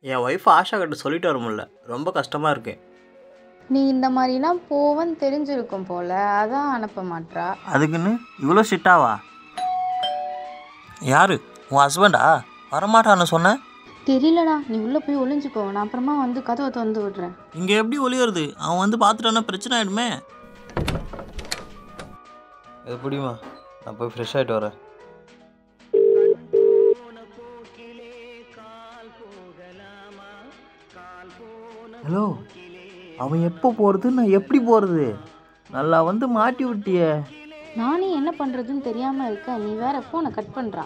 என் wife Asha கிட்ட சொல்லிட்டு வர முடியல ரொம்ப கஷ்டமாக இருக்கு நீ இந்த மாதிரிலாம் போவன்னு தெரிஞ்சிருக்கும் போல அதான் அனுப்ப மாட்றா அதுக்குன்னு இவ்வளோ ஸ்ட்ரிக்டாவா யாரு உன் ஹஸ்பண்டா வரமாட்டான்னு சொன்னேன் தெரியலடா நீ உள்ளே போய் ஒளிஞ்சுக்கோ நான் அப்புறமா வந்து கதவை திறந்து விடுறேன் இங்கே எப்படி ஒளியறது அவன் வந்து பார்த்துட்டானா பிரச்சனை ஆகிடுமே இது பிடிமா நான் போய் ஃப்ரெஷ் ஆகிட்டு வரேன் ஹலோ அவன் எப்போ போகிறது நான் எப்படி போகிறது நல்லா வந்து மாட்டி விட்டியே நானே என்ன பண்ணுறதுன்னு தெரியாமல் இருக்க நீ வேற ஃபோனை கட் பண்ணுறான்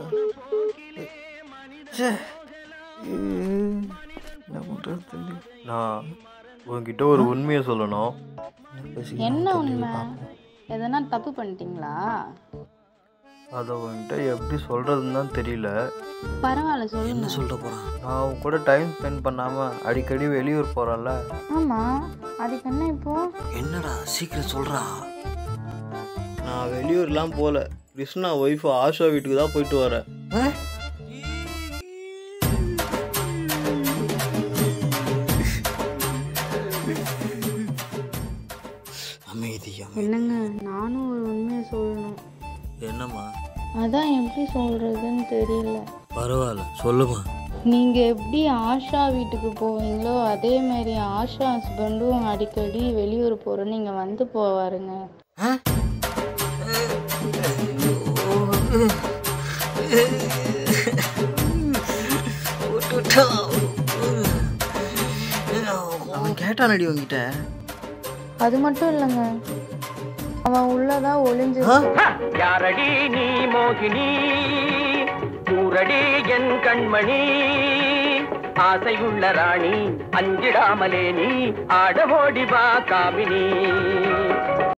என்ன பண்ணுறது தெரியல நான் உன்கிட்ட ஒரு உண்மையை சொல்லணும் என்ன உண்மை எதனா தப்பு பண்ணிட்டீங்களா அதை உன்கிட்ட எப்படி சொல்கிறதுன்னு தான் தெரியல பரவாயில்ல சொல்லுங்க சொல்லிட்டு போகிறான் நான் அவன் கூட டைம் ஸ்பெண்ட் பண்ணாமல் அடிக்கடி வெளியூர் போகிறேன்ல ஆமாம் அதுக்கு என்ன இப்போ என்னடா சீக்கிரம் சொல்கிறா நான் வெளியூர்லாம் போகல கிருஷ்ணா ஒய்ஃபு ஆஷா வீட்டுக்கு தான் போயிட்டு வரேன் அமைதியா என்னங்க நானும் ஒரு உண்மையை சொல்லணும் என்னம்மா அதான் எப்படி சொல்கிறதுன்னு தெரியல பரவாயில்ல சொல்லுமா நீங்கள் எப்படி ஆஷா வீட்டுக்கு போவீங்களோ அதே மாதிரி ஆஷா ஹஸ்பண்டும் அடிக்கடி வெளியூர் போகிறோன்னு நீங்கள் வந்து போவாருங்க அவன் கேட்டானடி உங்ககிட்ட அது மட்டும் இல்லைங்க அவன் உள்ளதான் ஒளிஞ்சு யாரடி நீ மோகினி கூரடி என் கண்மணி ஆசையுள்ள ராணி அஞ்சிடாமலே நீ ஆடவோடி வா காமினி